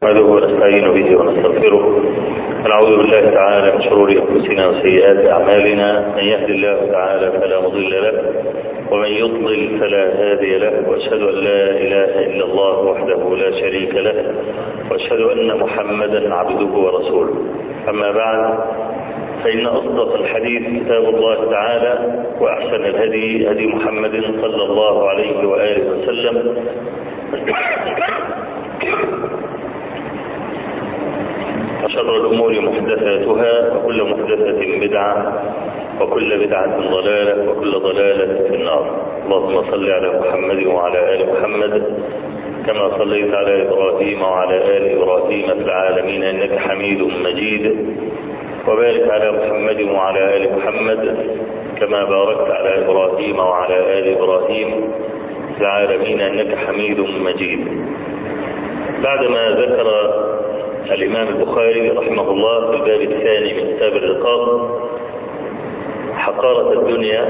نحمده ونستعين به ونستغفره ونعوذ بالله تعالى من شرور انفسنا وسيئات اعمالنا من يهد الله تعالى فلا مضل له ومن يضلل فلا هادي له واشهد ان لا اله الا الله وحده لا شريك له واشهد ان محمدا عبده ورسوله اما بعد فإن أصدق الحديث كتاب الله تعالى وأحسن الهدي هدي محمد صلى الله عليه وآله وسلم وشر الأمور محدثاتها وكل محدثة بدعة وكل بدعة ضلالة وكل ضلالة في النار اللهم صل على محمد وعلى آل محمد كما صليت على إبراهيم وعلى آل إبراهيم في العالمين إنك حميد مجيد وبارك على محمد وعلى آل محمد كما باركت على إبراهيم وعلى آل إبراهيم في العالمين إنك حميد مجيد بعدما ذكر الإمام البخاري رحمه الله في الباب الثاني من كتاب الرقاق حقارة الدنيا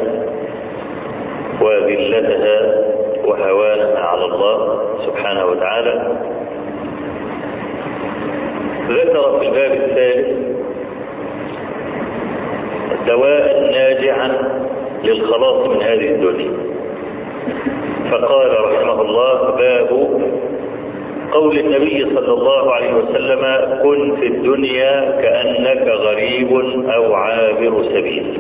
وذلتها وهوانها على الله سبحانه وتعالى ذكر في الباب الثالث دواء ناجعا للخلاص من هذه الدنيا فقال رحمه الله باب قول النبي صلى الله عليه وسلم كن في الدنيا كأنك غريب أو عابر سبيل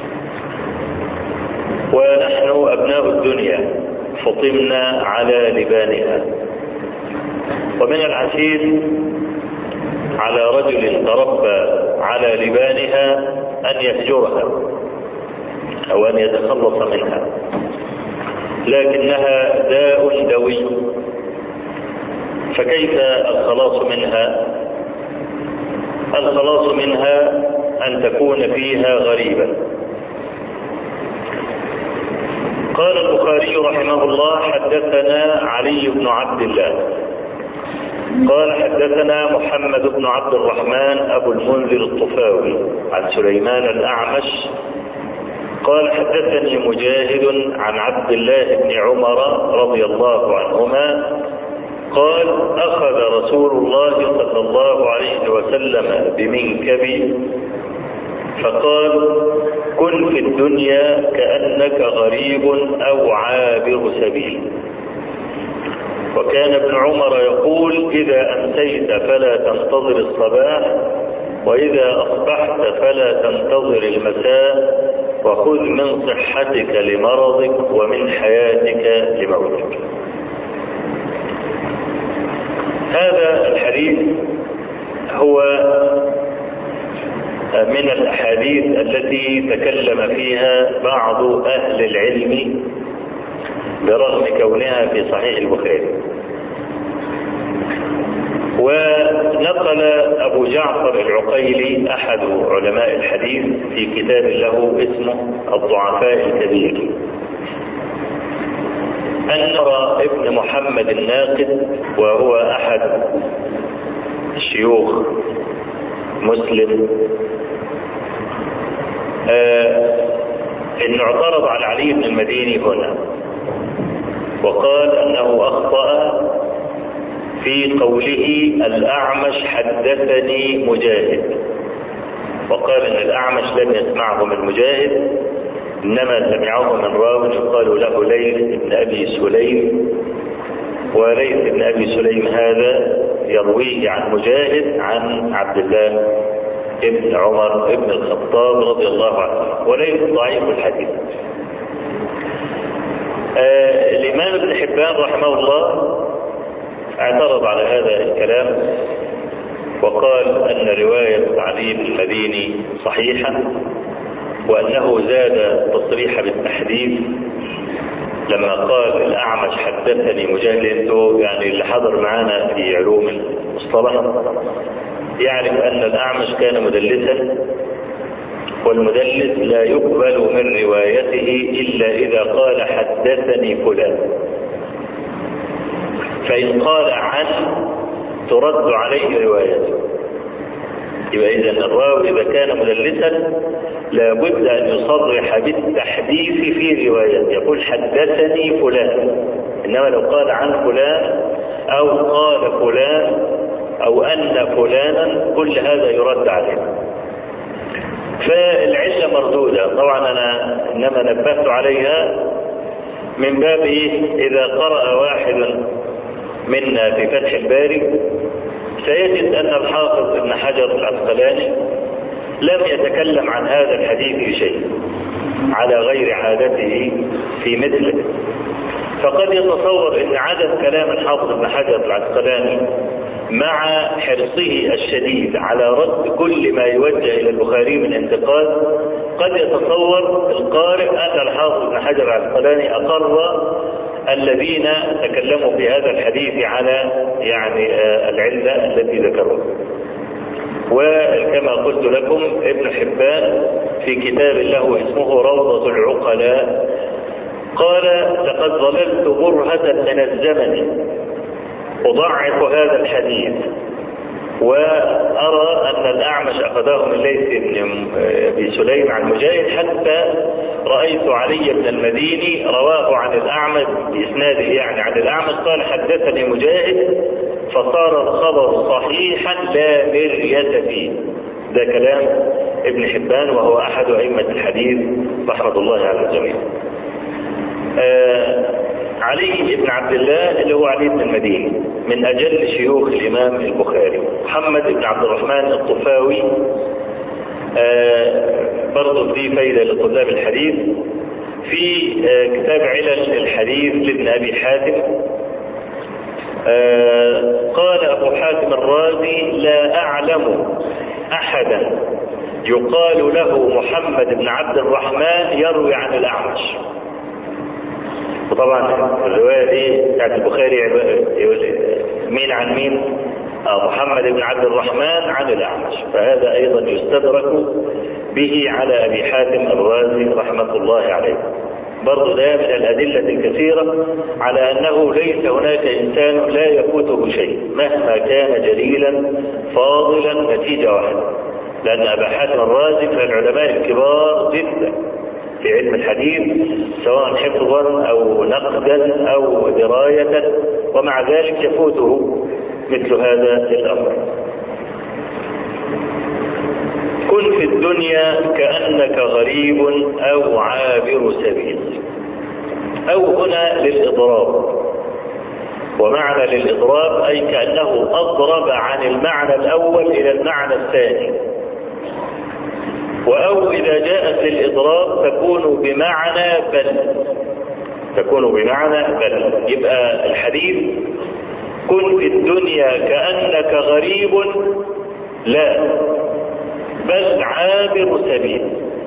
ونحن أبناء الدنيا فطمنا على لبانها ومن العسير على رجل تربى على لبانها أن يهجرها أو أن يتخلص منها لكنها داء دوي فكيف الخلاص منها الخلاص منها أن تكون فيها غريبا قال البخاري رحمه الله حدثنا علي بن عبد الله قال حدثنا محمد بن عبد الرحمن أبو المنذر الطفاوي عن سليمان الأعمش قال حدثني مجاهد عن عبد الله بن عمر رضي الله عنهما قال أخذ رسول الله صلى الله عليه وسلم بمنكبي فقال كن في الدنيا كأنك غريب أو عابر سبيل وكان ابن عمر يقول إذا أمسيت فلا تنتظر الصباح وإذا أصبحت فلا تنتظر المساء وخذ من صحتك لمرضك ومن حياتك لموتك هذا الحديث هو من الأحاديث التي تكلم فيها بعض أهل العلم برغم كونها في صحيح البخاري ونقل أبو جعفر العقيلي أحد علماء الحديث في كتاب له اسمه الضعفاء الكبير أن ابن محمد الناقد وهو أحد شيوخ مسلم آه إنه اعترض على علي بن المديني هنا وقال أنه أخطأ في قوله الأعمش حدثني مجاهد وقال أن الأعمش لم يسمعه من مجاهد إنما سمعه من راو يقال له ليث بن أبي سليم وليث بن أبي سليم هذا يرويه عن مجاهد عن عبد الله ابن عمر ابن الخطاب رضي الله عنه وليس ضعيف الحديث آه الإمام ابن حبان رحمه الله اعترض على هذا الكلام وقال أن رواية علي بن المديني صحيحة وأنه زاد تصريح بالتحديث لما قال الأعمش حدثني مجاهد انتو يعني اللي حضر معانا في علوم المصطلح يعرف أن الأعمش كان مدلسا والمدلس لا يقبل من روايته إلا إذا قال حدثني فلان فإن قال عن ترد عليه روايته يبقى إذا الراوي إذا كان مدلسا لابد أن يصرح بالتحديث في روايته يقول حدثني فلان إنما لو قال عن فلان أو قال فلان أو أن فلانا كل هذا يرد عليه فالعلة مردودة طبعا أنا إنما نبهت عليها من باب إيه إذا قرأ واحد منا في فتح الباري سيجد أن الحافظ ابن حجر العسقلاني لم يتكلم عن هذا الحديث بشيء على غير عادته في مثله فقد يتصور ان عدد كلام الحافظ ابن حجر العسقلاني مع حرصه الشديد على رد كل ما يوجه الى البخاري من انتقاد قد يتصور القارئ ان الحافظ ابن حجر العسقلاني اقر الذين تكلموا في هذا الحديث على يعني العله التي ذكروها. وكما قلت لكم ابن حبان في كتاب له اسمه روضة العقلاء قال لقد ظللت برهة من الزمن أضعف هذا الحديث وأرى أن الأعمش أخذه من ليث بن أبي سليم عن مجاهد حتى رأيت علي بن المديني رواه عن الأعمش بإسناده يعني عن الأعمش قال حدثني مجاهد فصار الخبر صحيحا لا مرية فيه ده كلام ابن حبان وهو أحد أئمة الحديث رحمة الله على الجميع آه علي بن عبد الله اللي هو علي بن المديني من أجل شيوخ الإمام البخاري محمد بن عبد الرحمن الطفاوي آه برضه دي فايدة لطلاب الحديث في آه كتاب علل الحديث لابن أبي حاتم آه قال أبو حاتم الرازي لا أعلم أحدا يقال له محمد بن عبد الرحمن يروي عن الأعمش وطبعا الرواية دي بتاعت البخاري مين عن مين؟ آه محمد بن عبد الرحمن عن الأعمش فهذا أيضا يستدرك به على أبي حاتم الرازي رحمة الله عليه برضو ده من الأدلة الكثيرة على أنه ليس هناك إنسان لا يفوته شيء مهما كان جليلا فاضلا نتيجة واحدة لأن أبا حاتم الرازي من العلماء الكبار جدا في علم الحديث سواء حفظا أو نقدا أو دراية ومع ذلك يفوته مثل هذا الأمر كن في الدنيا كأنك غريب أو عابر سبيل أو هنا للإضراب ومعنى للإضراب أي كأنه أضرب عن المعنى الأول إلى المعنى الثاني وأو إذا جاءت للإضراب تكون بمعنى بل تكون بمعنى بل يبقى الحديث كن في الدنيا كأنك غريب لا بل عابر سبيل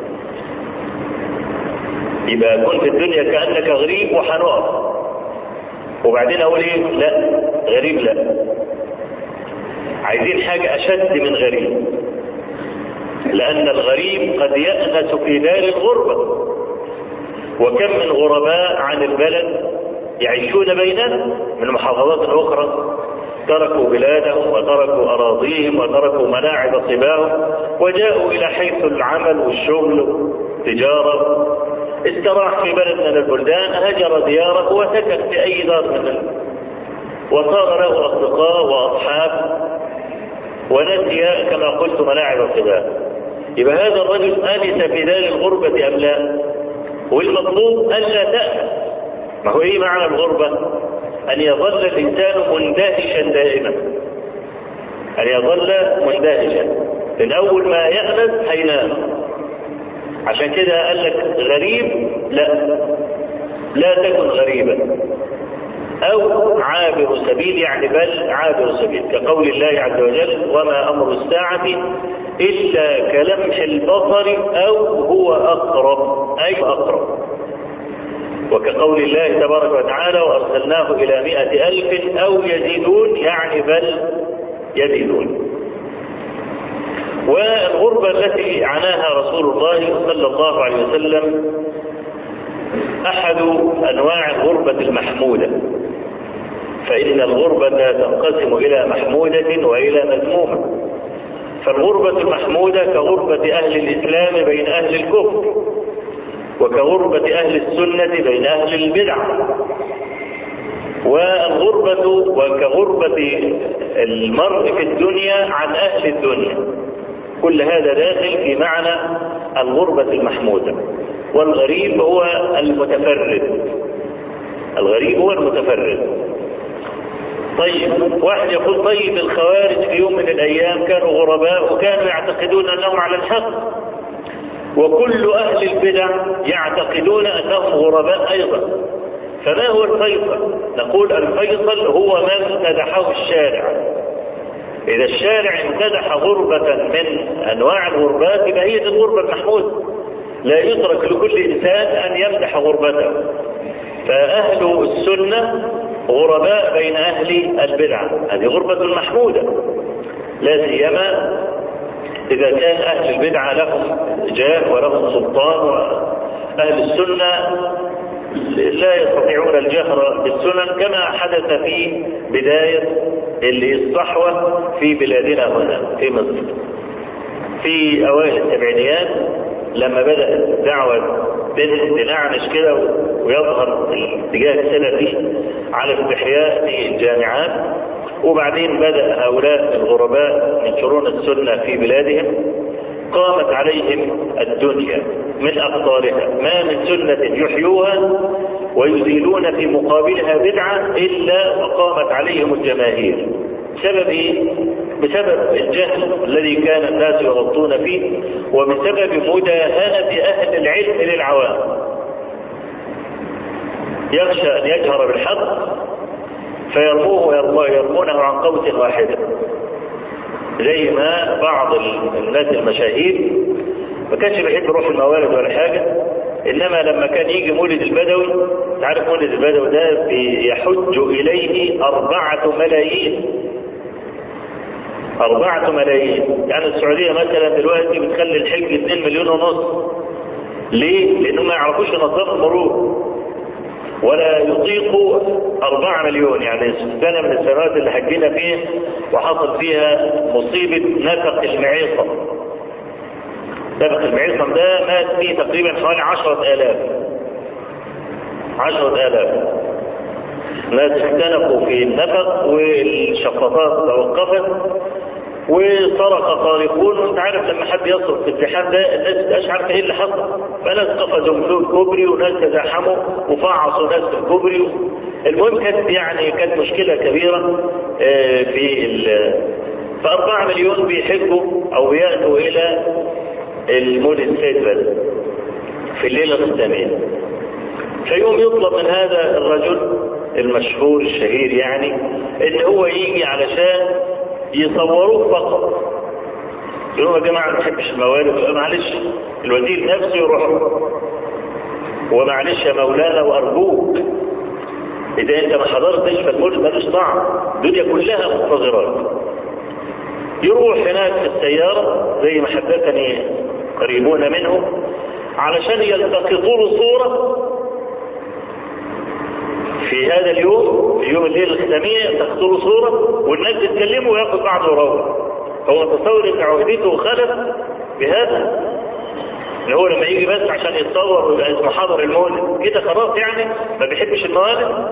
يبقى كن في الدنيا كأنك غريب وحنقف وبعدين اقول ايه لا غريب لا عايزين حاجة اشد من غريب لان الغريب قد يأنس في دار الغربة وكم من غرباء عن البلد يعيشون بيننا من محافظات اخرى تركوا بلادهم وتركوا أراضيهم وتركوا ملاعب صباهم وجاءوا إلى حيث العمل والشغل والتجارة استراح في بلد من البلدان هجر دياره وسكن في أي دار من ال... وصار له أصدقاء وأصحاب ونسي كما قلت ملاعب صباه يبقى هذا الرجل أنس في دار الغربة أم لا والمطلوب ألا تأنس ما هو إيه معنى الغربة أن يظل الإنسان مندهشا دائما أن يظل مندهشا من أول ما يأنس هينام عشان كده قال لك غريب لا لا تكن غريبا أو عابر سبيل يعني بل عابر سبيل كقول الله عز وجل وما أمر الساعة إلا كلمح البصر أو هو أقرب أي أقرب وكقول الله تبارك وتعالى وأرسلناه إلى مئة ألف أو يزيدون يعني بل يزيدون والغربة التي عناها رسول الله صلى الله عليه وسلم أحد أنواع الغربة المحمودة فإن الغربة تنقسم إلى محمودة وإلى مذمومة فالغربة المحمودة كغربة أهل الإسلام بين أهل الكفر وكغربة أهل السنة بين أهل البدع والغربة وكغربة المرء في الدنيا عن أهل الدنيا كل هذا داخل في معنى الغربة المحمودة والغريب هو المتفرد الغريب هو المتفرد طيب واحد يقول طيب الخوارج في يوم من الأيام كانوا غرباء وكانوا يعتقدون أنهم على الحق وكل أهل البدع يعتقدون أنهم غرباء أيضا فما هو الفيصل نقول الفيصل هو ما امتدحه الشارع إذا الشارع امتدح غربة من أنواع الغربات يبقى هي دي الغربة المحمودة لا يترك لكل إنسان أن يمدح غربته فأهل السنة غرباء بين أهل البدعة هذه غربة محمودة لا سيما إذا كان أهل البدعة لهم جاه ولهم سلطان وأهل السنة لا يستطيعون الجهر بالسنن كما حدث في بداية الصحوة في بلادنا هنا في مصر في أوائل السبعينيات لما بدأت دعوة تنعنش كده ويظهر الاتجاه السلفي على استحياء في الجامعات وبعدين بدأ هؤلاء الغرباء ينشرون السنة في بلادهم قامت عليهم الدنيا من أقطارها ما من سنة يحيوها ويزيلون في مقابلها بدعة إلا وقامت عليهم الجماهير بسبب ايه؟ بسبب الجهل الذي كان الناس يغطون فيه وبسبب مداهنة أهل العلم للعوام يخشى أن يجهر بالحق فيرموه يرمونه عن قوس واحدة زي ما بعض الناس المشاهير ما كانش بيحب يروح الموالد ولا حاجة انما لما كان يجي مولد البدوي تعرف مولد البدوي ده يحج اليه اربعة ملايين أربعة ملايين يعني السعودية مثلا دلوقتي بتخلي الحج 2 مليون ونص ليه؟ لأنهم ما يعرفوش ينظموا المرور ولا يطيقوا أربعة مليون يعني سنة من السنوات اللي حجينا فيها وحصل فيها مصيبة نفق المعيصم نفق المعيصم ده مات فيه تقريبا حوالي عشرة آلاف عشرة آلاف ناس اختنقوا في النفق والشفاطات توقفت وسرق طارقون وانت عارف لما حد يسرق في الزحام ده الناس مش عارفه ايه اللي حصل فناس قفزوا من الكوبري وناس تزاحموا وفعصوا ناس في الكوبري المهم كانت يعني كانت مشكله كبيره في ال فأربعة مليون بيحبوا أو بيأتوا إلى المولد السيد بدر في الليلة الثانية فيوم يطلب من هذا الرجل المشهور الشهير يعني ان هو يجي علشان يصوروه فقط يقولوا يا جماعه ما بحبش الموالد معلش الوزير نفسه يروح ومعلش يا مولانا وارجوك اذا انت ما حضرتش فالمولد ملوش طعم الدنيا كلها منتظرات يروح هناك في السياره زي ما حدثني قريبون منه علشان يلتقطوا له صوره في هذا اليوم في يوم الليله الختاميه تاخذوا صوره والناس تتكلموا وياخذ بعض ويروح هو تصور ان عهدته خلف بهذا ان هو لما يجي بس عشان يتصور ويبقى اسمه حضر المولد كده خلاص يعني ما بيحبش الموالد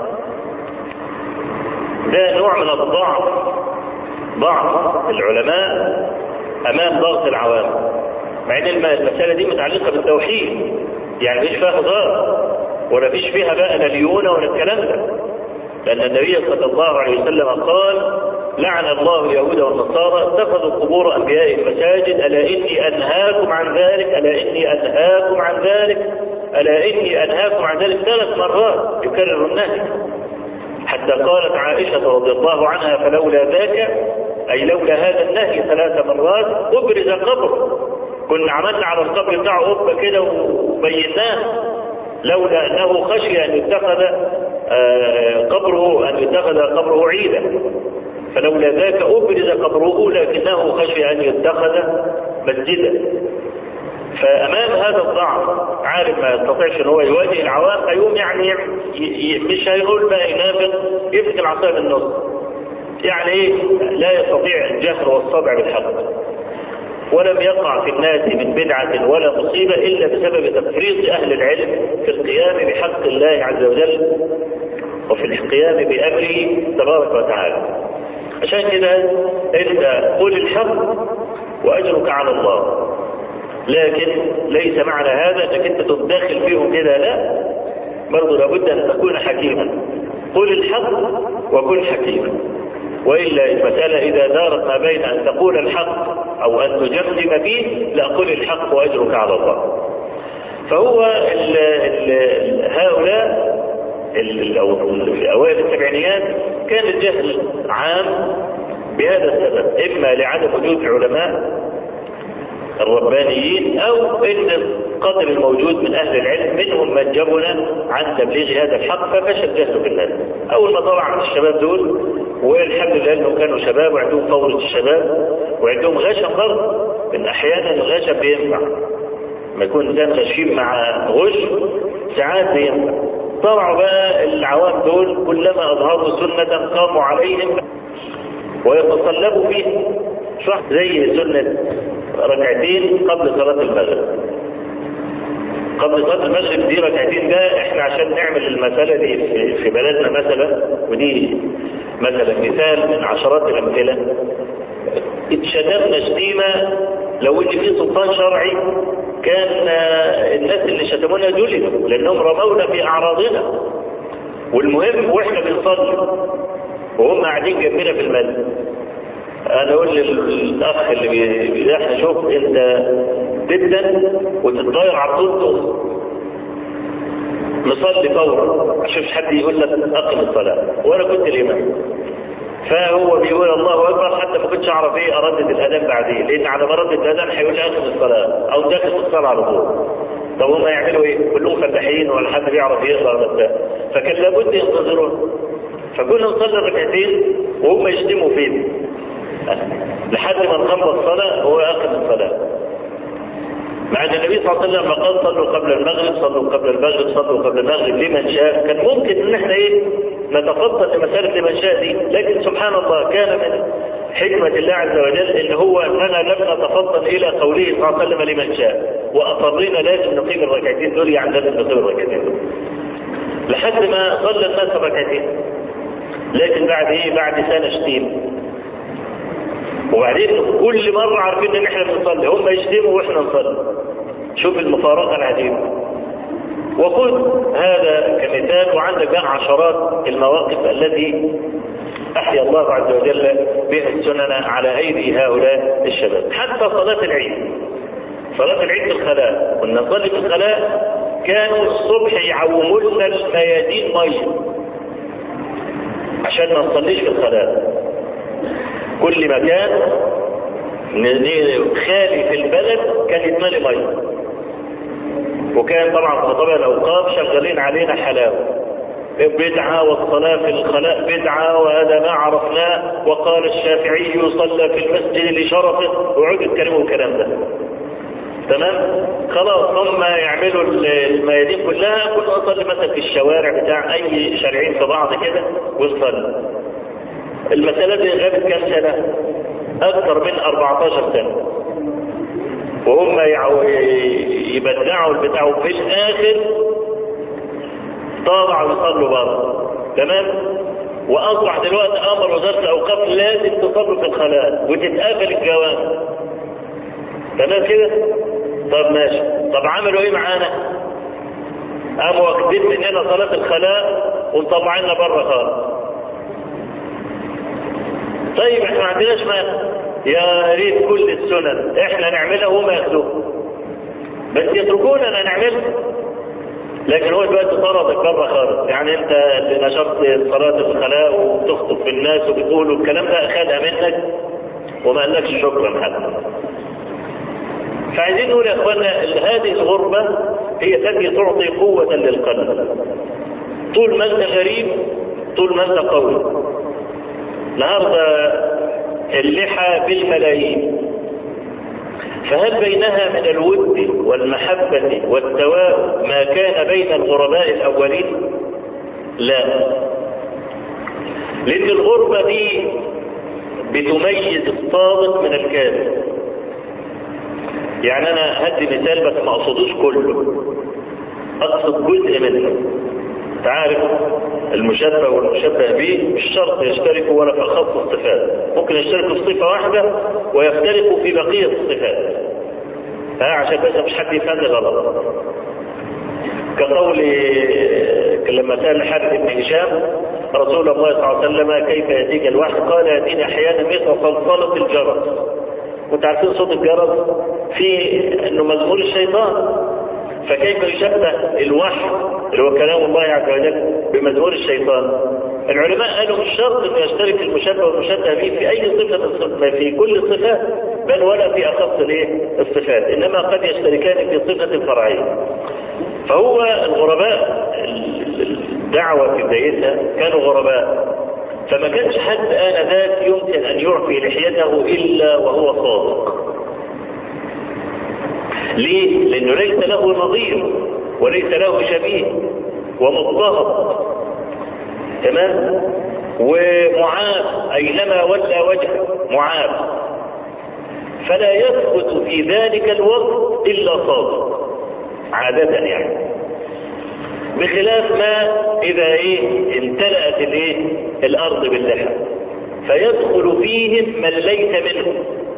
ده نوع من الضعف ضعف العلماء امام ضغط العوام مع ان المساله دي متعلقه بالتوحيد يعني مفيش فيها هزار ولا فيش فيها بقى لا ليونه ولا الكلام ده لأن النبي صلى الله عليه وسلم قال لعن الله اليهود والنصارى اتخذوا قبور أنبيائهم مساجد ألا إني أنهاكم عن ذلك ألا إني أنهاكم عن ذلك ألا إني أنهاكم عن ذلك ثلاث مرات يكرر النهي حتى قالت عائشة رضي الله عنها فلولا ذاك أي لولا هذا النهي ثلاث مرات أبرز قبر كنا عملنا على القبر بتاعه قبة كده وبيناه لولا انه خشي ان يتخذ قبره ان يتخذ قبره عيدا فلولا ذاك ابرز قبره لكنه خشي ان يتخذ مسجدا فامام هذا الضعف عارف ما يستطيعش ان هو يواجه العوام فيقوم يعني مش هيقول بقى ينافق يمسك العصايه من النص يعني ايه لا يستطيع الجهر والصبع بالحق ولم يقع في الناس من بدعة ولا مصيبة إلا بسبب تفريط أهل العلم في القيام بحق الله عز وجل وفي القيام بأمره تبارك وتعالى عشان كده انت قل الحق واجرك على الله لكن ليس معنى هذا انك انت تتدخل فيهم كده لا برضه لابد ان تكون حكيما قل الحق وكن حكيما والا المساله اذا دارت ما بين ان تقول الحق او ان تجسم فيه لا قل الحق واجرك على الله فهو ال ال هؤلاء في اوائل السبعينيات كان الجهل عام بهذا السبب اما لعدم وجود علماء الربانيين او ان القدر الموجود من اهل العلم منهم من جبن عن تبليغ هذا الحق ففشل جهله في الناس اول ما طلع الشباب دول والحمد لله انهم كانوا شباب وعندهم ثوره الشباب وعندهم غشم برضه ان احيانا الغشم بينفع ما يكون انسان غشيم مع غش ساعات بينفع طلعوا بقى العوام دول كلما اظهروا سنه قاموا عليهم ويتصلبوا فيها صح زي سنه ركعتين قبل صلاة المغرب قبل صلاة المغرب دي ركعتين ده احنا عشان نعمل المسألة دي في بلدنا مثلا ودي مثلا مثال من عشرات الأمثلة اتشددنا شتيمة لو اللي فيه سلطان شرعي كان الناس اللي شتمونا جلدوا لأنهم رمونا في أعراضنا والمهم واحنا بنصلي وهم قاعدين جنبنا في المسجد انا اقول للاخ اللي بيحنا شوف انت جدا وتتغير على طول نصلي فورا عشان حد يقول لك اقم الصلاه وانا كنت الامام فهو بيقول الله اكبر حتى ما كنتش اعرف ايه اردد الاذان بعدين لان على ما اردد الاذان هيقول لي اقم الصلاه او داخل في الصلاه على طول طب هم يعملوا ايه؟ كلهم فلاحين ولا حد بيعرف يقرا ولا بتاع فكان لابد ينتظرون فكنا نصلي ركعتين وهم يشتموا فينا لحد ما نقام الصلاة هو آخر الصلاة مع ان النبي صلى الله عليه وسلم قال صلوا قبل المغرب صلوا قبل المغرب صلوا قبل المغرب لمن شاء كان ممكن ان احنا ايه نتفضل لمسألة لمن شاء دي لكن سبحان الله كان من حكمة الله عز وجل ان هو اننا لم نتفضل الى قوله صلى الله عليه وسلم لمن شاء واصرينا لازم نقيم الركعتين دول يعني لازم نقيم الركعتين دول لحد ما صلى الناس ركعتين لكن بعد ايه بعد سنة شتيم وبعدين كل مرة عارفين ان احنا بنصلي هم يشتموا واحنا نصلي شوف المفارقة العجيبة وخذ هذا كمثال وعندك بقى عشرات المواقف التي أحيا الله عز وجل بها السنن على أيدي هؤلاء الشباب حتى صلاة العيد صلاة العيد في الخلاء كنا نصلي في الخلاء كانوا الصبح يعوموا لنا الميادين مية عشان ما نصليش في الخلاء كل مكان خالي في البلد كان يتملي ميه وكان طبعا خطباء الاوقاف شغالين علينا حلاوه بدعة والصلاة في الخلاء بدعة وهذا ما عرفناه وقال الشافعي صلى في المسجد لشرفه وعود يتكلموا الكلام ده تمام خلاص هم يعملوا الميادين كلها كنا نصلي مثلا في الشوارع بتاع اي شارعين في بعض كده ونصلي المسألة دي غابت كام سنة اكثر من 14 سنة وهم يبدعوا البتاع وفي الاخر طبعا يصلوا بره تمام واصبح دلوقتي امر وزاره الاوقاف لازم تصلوا في الخلاء وتتقابل الجوامع تمام كده طب ماشي طب عملوا ايه معانا قاموا واخدين مننا صلاه الخلاء ومطلعيننا بره خالص طيب احنا ما عندناش مانع يا ريت كل السنن احنا نعملها وهم ياخدوها بس يتركوننا نعملها لكن هو دلوقتي طردك بره خالص يعني انت اللي نشرت صلاة الخلاء وبتخطب في الناس وبتقول الكلام ده اخدها منك وما قالكش شكرا حتى فعايزين نقول يا اخوانا هذه الغربة هي التي تعطي قوة للقلب طول ما انت غريب طول ما انت قوي النهارده اللحى بالملايين فهل بينها من الود والمحبة والتواء ما كان بين الغرباء الأولين؟ لا لأن الغربة دي بتميز الصادق من الكاذب يعني أنا هدي مثال بس ما أقصدوش كله أقصد جزء منه تعرف المشبه والمشبه به مش شرط يشتركوا ولا في خص الصفات ممكن يشتركوا في صفة واحدة ويفترقوا في بقية الصفات ها عشان بس مش حد يفهمني غلط كقول لما سأل الحارث بن هشام رسول الله صلى الله عليه وسلم كيف يأتيك الوحي قال يأتيني أحيانا مثل صلصلة الجرس وانت عارفين صوت الجرس في انه مزمور الشيطان فكيف يشبه الوحي اللي هو كلام الله عز وجل بمزمور الشيطان العلماء قالوا مش شرط انه يشترك المشبه والمشبه به في اي صفه في كل الصفات بل ولا في اخص الايه الصفات انما قد يشتركان في صفه فرعيه فهو الغرباء الدعوه في بدايتها كانوا غرباء فما كانش حد آنذاك يمكن أن يعفي لحيته إلا وهو صادق ليه؟ لأنه ليس له نظير وليس له شبيه ومضطهد تمام ومعاب أينما ولى وجهه معاب فلا يثبت في ذلك الوقت إلا صادق عادة يعني بخلاف ما إذا إيه امتلأت الإيه الأرض باللحى فيدخل فيهم من ليس منهم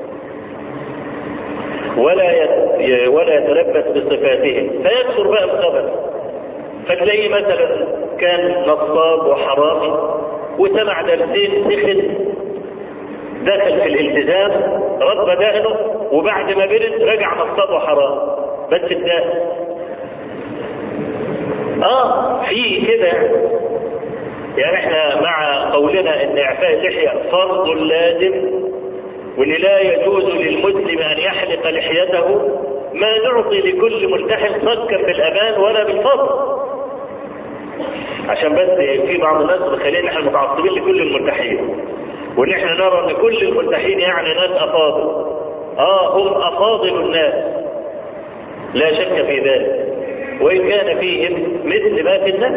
ولا يت... ولا يتلبس بصفاتهم فيكثر بقى الخبث فتلاقيه مثلا كان نصاب وحرامي وسمع درسين سخن دخل في الالتزام رب دهنه وبعد ما برد رجع نصاب وحرام بس الدهن اه في كده يعني احنا مع قولنا ان اعفاء اللحيه فرض لازم وان لا يجوز للمسلم ان يحلق لحيته ما نعطي لكل ملتحم صكا بالامان ولا بالفضل عشان بس في بعض الناس متخيلين احنا متعصبين لكل الملتحين وان احنا نرى ان كل الملتحين يعني ناس افاضل اه هم افاضل الناس لا شك في ذلك وإن كان فيهم مثل ما في الناس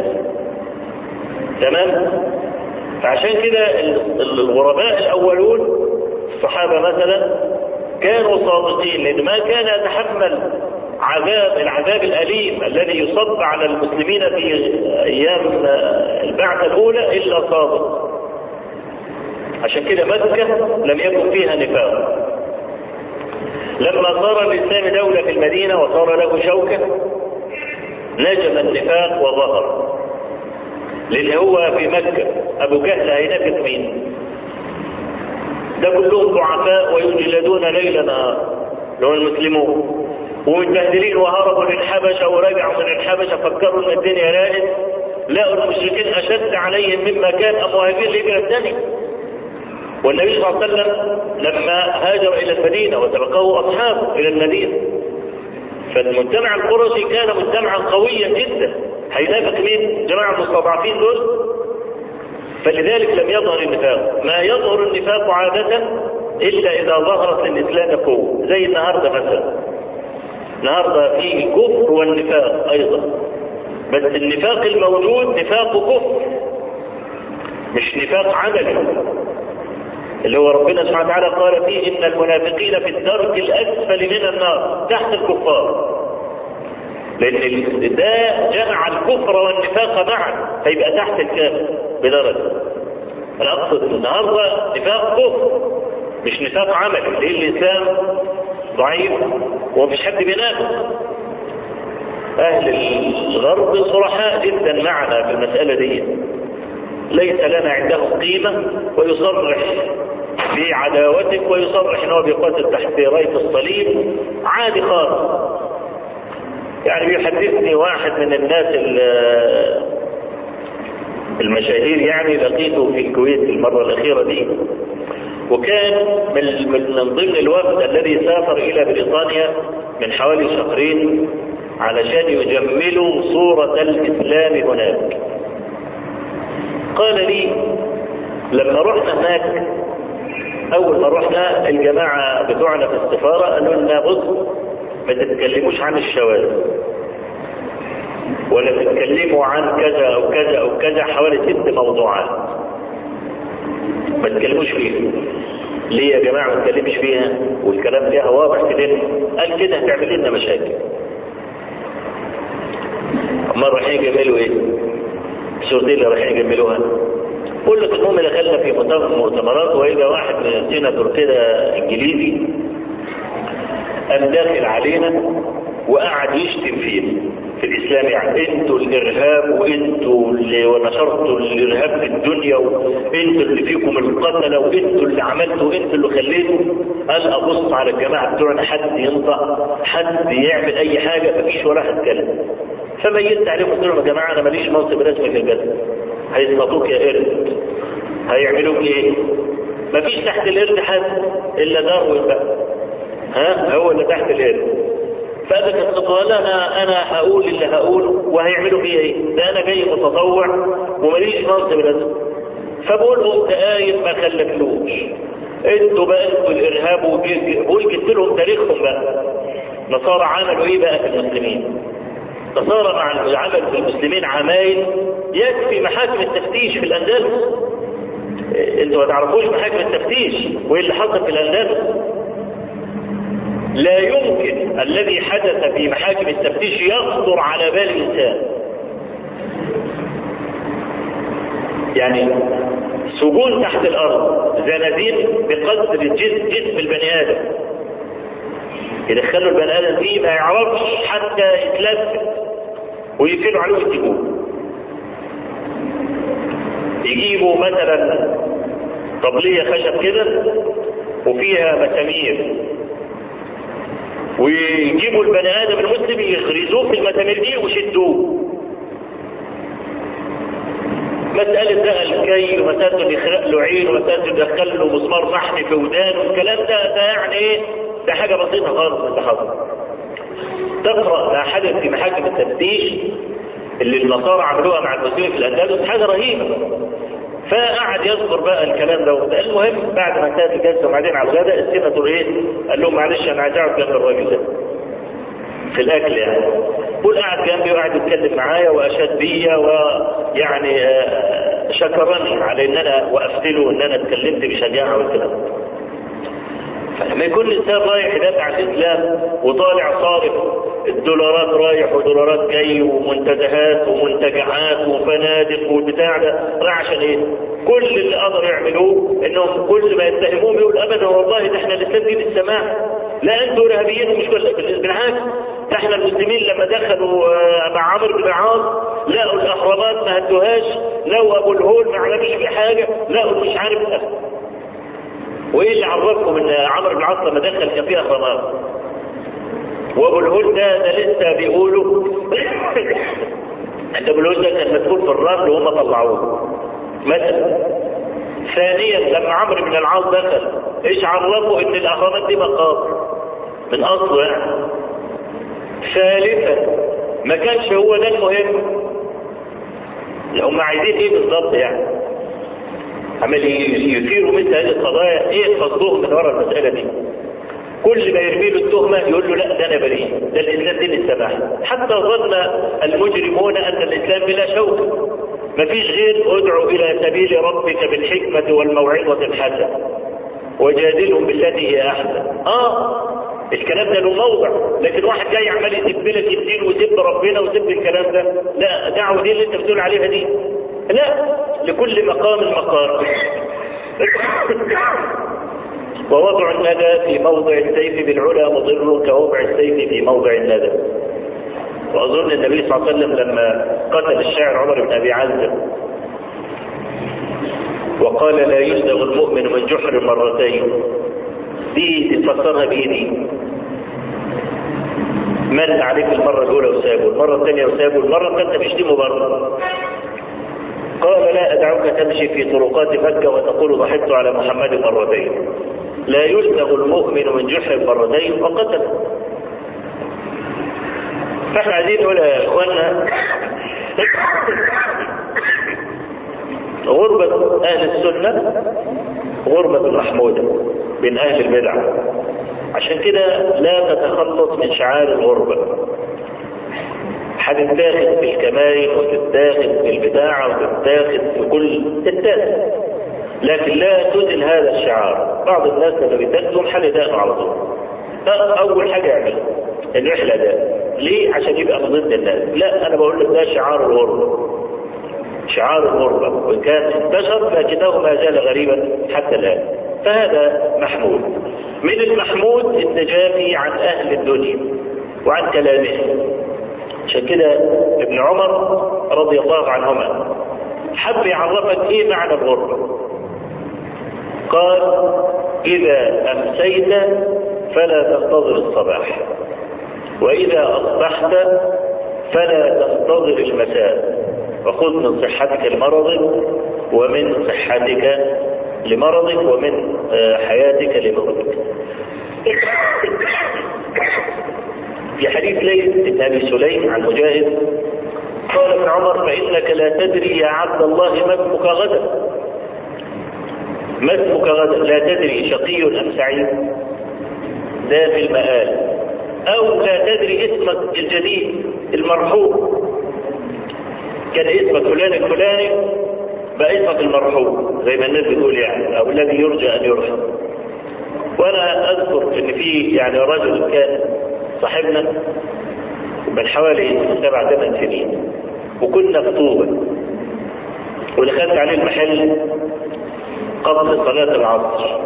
تمام فعشان كده الغرباء الأولون الصحابة مثلا كانوا صادقين لأن ما كان يتحمل عذاب العذاب الأليم الذي يصب على المسلمين في أيام البعثة الأولى إلا صادق عشان كده مكة لم يكن فيها نفاق لما صار الإسلام دولة في المدينة وصار له شوكة نجم النفاق وظهر لان هو في مكة ابو جهل هينافق مين ده كلهم ضعفاء ويجلدون ليل نهار اللي هو المسلمون ومتبهدلين وهربوا للحبشة ورجعوا من الحبشة فكروا ان الدنيا راقت لقوا المشركين اشد عليهم مما كان المهاجرين الهجرة الثانية والنبي صلى الله عليه وسلم لما هاجر الى المدينة وسبقه اصحابه الى المدينة فالمجتمع القرشي كان مجتمعا قويا جدا هينافق مين؟ جماعة المستضعفين دول فلذلك لم يظهر النفاق ما يظهر النفاق عادة إلا إذا ظهرت الإسلام قوة زي النهاردة مثلا النهاردة في الكفر والنفاق أيضا بس النفاق الموجود نفاق كفر مش نفاق عملي اللي هو ربنا سبحانه وتعالى قال فيه ان المنافقين في الدرك الاسفل من النار تحت الكفار لان ده جمع الكفر والنفاق معا فيبقى تحت الكافر بدرجه انا اقصد النهارده نفاق كفر مش نفاق عملي ليه الانسان ضعيف ومفيش حد بينافق اهل الغرب صرحاء جدا معنا في المساله دي ليس لنا عندهم قيمه ويصرح بعداوتك ويصرح ان هو بيقاتل تحت رايه الصليب عادي خالص يعني بيحدثني واحد من الناس المشاهير يعني لقيته في الكويت المره الاخيره دي وكان من من ضمن الوفد الذي سافر الى بريطانيا من حوالي شهرين علشان يجملوا صورة الإسلام هناك قال لي لما رحنا هناك أول ما رحنا الجماعة بتوعنا في السفارة قالوا لنا بص ما تتكلموش عن الشواذ ولا تتكلموا عن كذا أو كذا أو كذا حوالي ست موضوعات ما تتكلموش فيها ليه يا جماعة ما تتكلمش فيها والكلام فيها واضح كده قال كده هتعمل لنا مشاكل أما رايحين جماله إيه الشرطين اللي رايحين يجملوها قول لك المهم دخلنا في مؤتمرات وإذا واحد من السيناتور كده إنجليزي قام داخل علينا وقعد يشتم فينا في الاسلام يعني انتوا الارهاب وانتوا اللي نشرتوا الارهاب في الدنيا وانتوا اللي فيكم القتله وانتوا اللي عملتوا وانتوا اللي خليتوا قال ابص على الجماعه بتوعنا حد ينطق حد يعمل اي حاجه مفيش ولا واحد اتكلم فميزت عليهم قلت لهم يا جماعه انا ماليش منصب رسمي في البلد هيصطادوك يا قرد هيعملوك ايه؟ مفيش تحت القرد حد الا داروين بقى ها هو اللي تحت القرد فقال لك قال انا انا هقول اللي هقوله وهيعملوا فيا ايه؟ ده انا جاي متطوع وماليش منصب لازم فبقول له انت قايم ما خلفلوش انتوا بقى انتوا الارهاب وقول جبت لهم تاريخهم بقى نصارى عملوا ايه بقى في المسلمين؟ نصارى مع العمل في المسلمين عمايل يكفي محاكم التفتيش في الاندلس انتوا ما تعرفوش محاكم التفتيش وايه اللي حصل في الاندلس لا يمكن الذي حدث في محاكم التفتيش يخطر على بال انسان يعني سجون تحت الارض زنازين بقدر جسم, جسم البني ادم يدخلوا البني ادم فيه ما يعرفش حتى يتلفت ويقفلوا عليه ويسيبوه يجيبوا مثلا طبليه خشب كده وفيها مسامير ويجيبوا البني ادم المسلم يغرزوه في المسامير دي ويشدوه مسألة ده الكي ومسألة اللي يخرق له عين ومسألة يدخل له مسمار فحم في ودانه والكلام ده ده يعني ايه؟ ده حاجة بسيطة خالص من اللي حصل. تقرأ ما حدث في محاكم التفتيش اللي النصارى عملوها مع المسلمين في الأندلس حاجة رهيبة. فقعد يذكر بقى الكلام ده المهم بعد ما انتهت الجلسه وبعدين على الغداء السيناتور ايه؟ قال لهم معلش انا عايز اقعد جنب الراجل ده. في الاكل يعني. قول قعد جنبي وقعد يتكلم معايا واشاد بيا ويعني شكرني على ان انا وقفت له ان انا اتكلمت بشجاعه والكلام ده. فلما يكون الانسان رايح يدافع عن الاسلام وطالع صارف الدولارات رايح ودولارات جاي ومنتزهات ومنتجعات وفنادق والبتاع ده رايح عشان ايه؟ كل اللي قدروا يعملوه انهم كل ما يتهموهم يقول ابدا والله ده احنا الاسلام دين السماح لا انتوا ارهابيين ومش بالعكس ده احنا المسلمين لما دخلوا مع عمرو بن العاص لقوا الاهرامات ما هدوهاش لقوا ابو الهول ما عملوش في حاجه لقوا مش عارف وايه اللي عرفكم ان عمرو بن العاص لما دخل كان فيها اهرامات وابو الهول ده ده لسه بيقولوا ان ابو الهول ده كان مدفون في الرمل وهم طلعوه مثلا ثانيا لما عمرو بن العاص دخل ايش عرفوا ان الاهرامات دي مقابر من اصله يعني ثالثا ما كانش هو ده المهم هم عايزين ايه بالظبط يعني عمال يثيروا مثل هذه القضايا ايه قصدهم من وراء المساله دي كل ما يرمي له التهمه يقول له لا ده انا بريء ده الاسلام دين السماح حتى ظن المجرمون ان الاسلام بلا شوكه ما فيش غير ادعو الى سبيل ربك بالحكمه والموعظه الحسنه وجادلهم بالتي هي احسن اه الكلام ده له موضع لكن واحد جاي عمال يسب لك الدين ويسب ربنا ويسب الكلام ده لا دعوه دي اللي انت بتقول عليها دي لا لكل مقام مقام ووضع الندى في موضع السيف بالعلا مضر كوضع السيف في موضع الندى واظن النبي صلى الله عليه وسلم لما قتل الشاعر عمر بن ابي عزه وقال لا يلدغ المؤمن من جحر مرتين دي تفسرها بايدي من عليك المره الاولى وسابه المره الثانيه وسابه المره الثالثه بيشتمه برضه قال لا أدعوك تمشي في طرقات مكة وتقول ضحكت على محمد مرتين لا يلدغ المؤمن من جحر مرتين وقتل فاحنا عايزين نقول يا اخوانا غربة أهل السنة غربة محمودة بين أهل البدع عشان كده لا تتخلص من شعار الغربة هتتاخد في الكمائن وتتاخد في البداعة وتتاخد في كل تتاخد لكن لا تزل هذا الشعار بعض الناس لما بيتاخدوا حل دائما على طول اول حاجة يعملها الرحلة ده ليه عشان يبقى من ضد الناس لا انا بقول لك ده شعار الغربة شعار الغربة وإن كان انتشر لكنه ما زال غريبا حتى الآن فهذا محمود من المحمود التجافي عن أهل الدنيا وعن كلامهم عشان كده ابن عمر رضي الله عنهما حب يعرفك ايه معنى الغربة قال إذا أمسيت فلا تنتظر الصباح وإذا أصبحت فلا تنتظر المساء وخذ من صحتك لمرضك ومن صحتك لمرضك ومن حياتك لمرضك في حديث ليث بن ابي سليم عن مجاهد قال ابن عمر فانك لا تدري يا عبد الله ما اسمك غدا ما اسمك غدا لا تدري شقي ام سعيد ده في المآل او لا تدري اسمك الجديد المرحوم كان اسمك فلان الفلاني بقى اسمك المرحوم زي ما الناس بتقول يعني او الذي يرجى ان يرحم وانا اذكر ان في يعني رجل كان صاحبنا من حوالي سبع ثمان سنين وكنا في طوبة ودخلت عليه المحل قبل صلاة العصر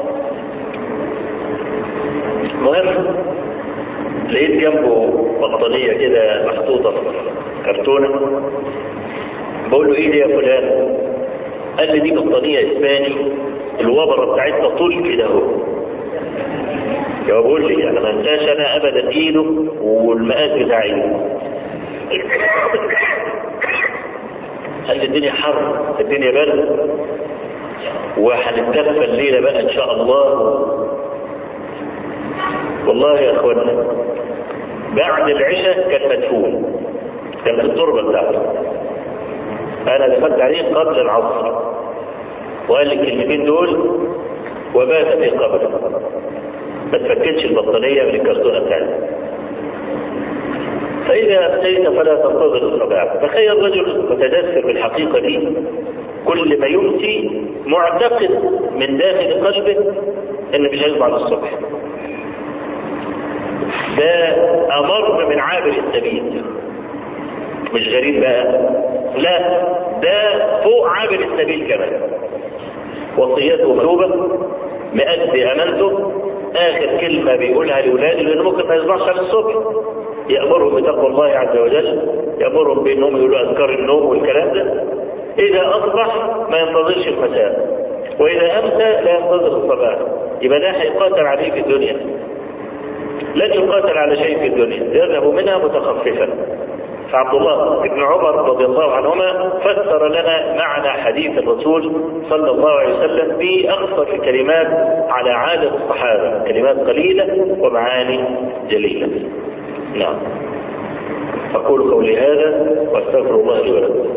مهم لقيت جنبه بطانية كده محطوطة في كرتونة بقول له ايه دي يا فلان قال لي دي بطانية اسباني الوبرة بتاعتها طول كده اهو يا بقول لي انا ما انساش انا ابدا ايده والمقاس بتاع ايده قال لي الدنيا حر الدنيا برد وهنتكفى الليله بقى ان شاء الله والله يا اخوانا بعد العشاء كان مدفون كان في التربه بتاعته انا دخلت عليه قبل العصر وقال لي الكلمتين دول وبات في قبره ما تفكتش البطانية من الكرتونة بتاعتها فإذا أتيت فلا تنتظر الصباح تخيل رجل متدثر بالحقيقة دي كل ما يمسي معتقد من داخل قلبه إن مش هيصبح الصبح ده أمر من عابر السبيل مش غريب بقى لا ده فوق عابر السبيل كمان وصيته مكتوبة مأدي أمانته آخر كلمة بيقولها لأولاده لأنه ممكن ما يصبحش على الصبح يأمرهم بتقوى الله عز وجل يأمرهم بأنهم يقولوا أذكار النوم والكلام ده إذا أصبح ما ينتظرش المساء وإذا أمسى لا ينتظر الصباح يبقى ده هيقاتل عليه في الدنيا لن يقاتل على شيء في الدنيا يذهب منها متخففا فعبد الله بن عمر رضي الله عنهما فسر لنا معنى حديث الرسول صلى الله عليه وسلم بأخصر الكلمات على عادة الصحابة كلمات قليلة ومعاني جليلة نعم أقول قولي هذا وأستغفر الله لي ولكم